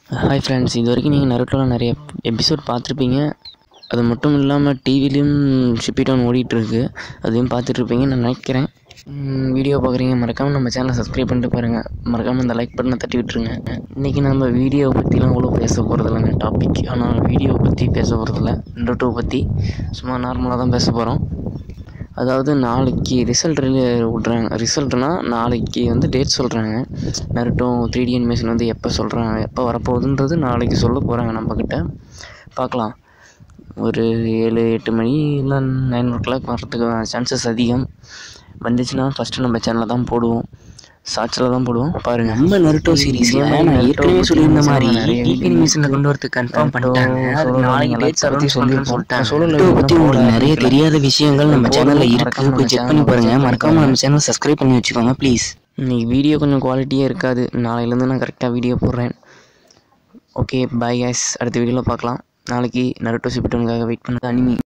hi friends இது வரைக்கும் நீங்கள் நருட்டோவில் நிறைய எபிசோட் பார்த்துருப்பீங்க அது மட்டும் இல்லாமல் டிவிலையும் ஷிப்பிட்டோன் ஓடிட்டுருக்கு அதையும் பார்த்துட்ருப்பீங்கன்னு நான் நினைக்கிறேன் வீடியோ பார்க்குறீங்க மறக்காமல் நம்ம சேனலை சப்ஸ்கிரைப் பண்ணிட்டு பாருங்கள் மறக்காமல் இந்த லைக் பட்டனை தட்டி விட்டுருங்க இன்றைக்கி நம்ம வீடியோவை பற்றிலாம் அவ்வளோ பேச போகிறதில்லங்க டாபிக் ஆனால் வீடியோவை பற்றி பேச போகிறதில்ல நருட்டோவை பற்றி சும்மா நார்மலாக தான் பேச போகிறோம் அதாவது நாளைக்கு ரிசல்ட் விட்றாங்க ரிசல்ட்னா நாளைக்கு வந்து டேட் சொல்கிறாங்க நருட்டோ த்ரீ டி அனிமேஷன் வந்து எப்போ சொல்கிறாங்க எப்போ வரப்போகுதுன்றது நாளைக்கு சொல்ல போகிறாங்க நம்மக்கிட்ட பார்க்கலாம் ஒரு ஏழு எட்டு மணி இல்லை நைன் ஓ கிளாக் வர்றதுக்கு சான்சஸ் அதிகம் வந்துச்சுன்னா ஃபஸ்ட்டு நம்ம சேனலில் தான் போடுவோம் ஷார்ட்ஸில் தான் போடுவோம் பாருங்கள் நம்ம நருட்டோ சீரிஸ்ல நான் ஏற்கனவே சொல்லியிருந்த மாதிரி டிபி அனிமேஷன்ல கொண்டு வரதுக்கு கன்ஃபார்ம் பண்ணிட்டாங்க அது நாளைக்கு டேட் பத்தி சொல்லி சொல்லிட்டாங்க நருட்டோ பத்தி உங்களுக்கு நிறைய தெரியாத விஷயங்கள் நம்ம சேனல்ல இருக்கு போய் செக் பண்ணி பாருங்க மறக்காம நம்ம சேனல் சப்ஸ்கிரைப் பண்ணி வச்சுக்கோங்க ப்ளீஸ் இன்னைக்கு வீடியோ கொஞ்சம் குவாலிட்டியே இருக்காது நாளையிலேருந்து நான் கரெக்டாக வீடியோ போடுறேன் ஓகே பாய் கேஸ் அடுத்த வீடியோவில் பார்க்கலாம் நாளைக்கு நருட்டோ சிப்பிட்டோனுக்காக வெயிட் பண்ண அனிமி